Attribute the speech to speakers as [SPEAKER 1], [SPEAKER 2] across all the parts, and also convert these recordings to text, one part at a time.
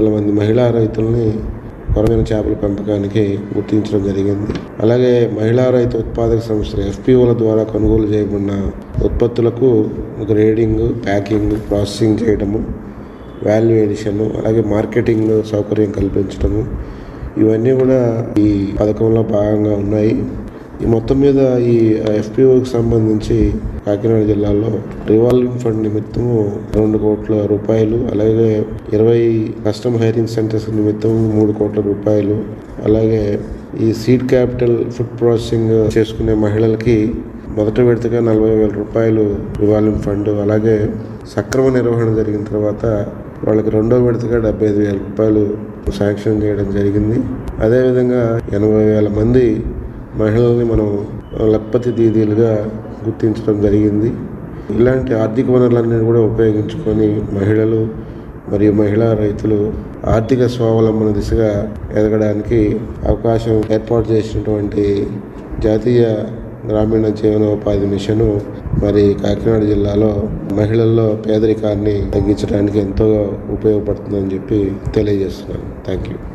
[SPEAKER 1] వందల మంది మహిళా రైతుల్ని కొరమైన చేపల పెంపకానికి గుర్తించడం జరిగింది అలాగే మహిళా రైతు ఉత్పాదక సంస్థలు ఎఫ్పిఓల ద్వారా కొనుగోలు చేయబడిన ఉత్పత్తులకు గ్రేడింగ్ ప్యాకింగ్ ప్రాసెసింగ్ చేయడము వాల్యూ ఎడిషన్ అలాగే మార్కెటింగ్ సౌకర్యం కల్పించడము ఇవన్నీ కూడా ఈ పథకంలో భాగంగా ఉన్నాయి ఈ మొత్తం మీద ఈ ఎఫ్పిఓకి సంబంధించి కాకినాడ జిల్లాలో రివాల్వింగ్ ఫండ్ నిమిత్తము రెండు కోట్ల రూపాయలు అలాగే ఇరవై కస్టమ్ హైరింగ్ సెంటర్స్ నిమిత్తం మూడు కోట్ల రూపాయలు అలాగే ఈ సీడ్ క్యాపిటల్ ఫుడ్ ప్రాసెసింగ్ చేసుకునే మహిళలకి మొదట విడతగా నలభై వేల రూపాయలు రివాల్వింగ్ ఫండ్ అలాగే సక్రమ నిర్వహణ జరిగిన తర్వాత వాళ్ళకి రెండో విడతగా డెబ్బై ఐదు వేల రూపాయలు శాంక్షన్ చేయడం జరిగింది అదేవిధంగా ఎనభై వేల మంది మహిళల్ని మనం లక్పతి దీదీలుగా గుర్తించడం జరిగింది ఇలాంటి ఆర్థిక వనరులన్నీ కూడా ఉపయోగించుకొని మహిళలు మరియు మహిళా రైతులు ఆర్థిక స్వావలంబన దిశగా ఎదగడానికి అవకాశం ఏర్పాటు చేసినటువంటి జాతీయ గ్రామీణ జీవనోపాధి మిషను మరి కాకినాడ జిల్లాలో మహిళల్లో పేదరికాన్ని తగ్గించడానికి ఎంతో ఉపయోగపడుతుందని చెప్పి తెలియజేస్తున్నాను థ్యాంక్ యూ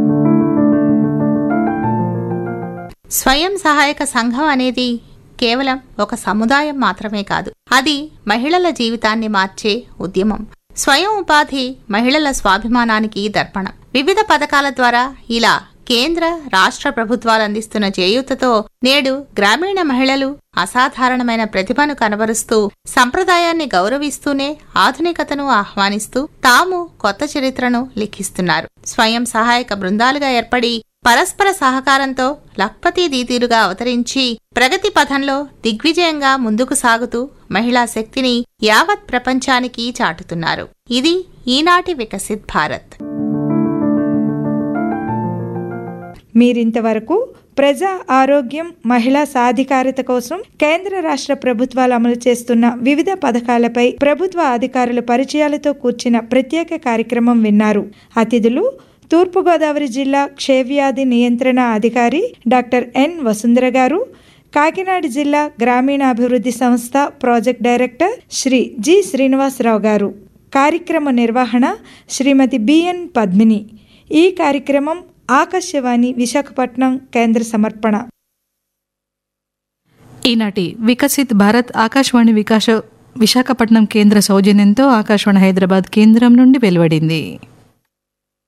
[SPEAKER 2] స్వయం సహాయక సంఘం అనేది కేవలం ఒక సముదాయం మాత్రమే కాదు అది మహిళల జీవితాన్ని మార్చే ఉద్యమం స్వయం ఉపాధి మహిళల స్వాభిమానానికి దర్పణం వివిధ పథకాల ద్వారా ఇలా కేంద్ర రాష్ట్ర ప్రభుత్వాలు అందిస్తున్న చేయూతతో నేడు గ్రామీణ మహిళలు అసాధారణమైన ప్రతిభను కనబరుస్తూ సంప్రదాయాన్ని గౌరవిస్తూనే ఆధునికతను ఆహ్వానిస్తూ తాము కొత్త చరిత్రను లిఖిస్తున్నారు స్వయం సహాయక బృందాలుగా ఏర్పడి పరస్పర సహకారంతో లక్పతి దీతీరుగా అవతరించి ప్రగతి పథంలో దిగ్విజయంగా ముందుకు సాగుతూ మహిళా శక్తిని యావత్ ప్రపంచానికి చాటుతున్నారు ఇది ఈనాటి వికసిత్ భారత్
[SPEAKER 3] మీరింతవరకు ప్రజా ఆరోగ్యం మహిళా సాధికారత కోసం కేంద్ర రాష్ట్ర ప్రభుత్వాలు అమలు చేస్తున్న వివిధ పథకాలపై ప్రభుత్వ అధికారుల పరిచయాలతో కూర్చిన ప్రత్యేక కార్యక్రమం విన్నారు అతిథులు తూర్పుగోదావరి జిల్లా క్షయవ్యాధి నియంత్రణ అధికారి డాక్టర్ ఎన్ వసుంధర గారు కాకినాడ జిల్లా గ్రామీణాభివృద్ధి సంస్థ project director Shri G Srinivasarao గారు కార్యక్రమ నిర్వహణ శ్రీమతి బిఎన్ పద్మిని ఈ కార్యక్రమం ఆకాశవాణి విశాఖపట్నం కేంద్ర సమర్పణ
[SPEAKER 4] ఈనాటి వికసిత్ భారత్ ఆకాశవాణి వికాస విశాఖపట్నం కేంద్ర సౌజన్యంతో ఆకాశవాణి హైదరాబాద్ కేంద్రం నుండి వెలువడింది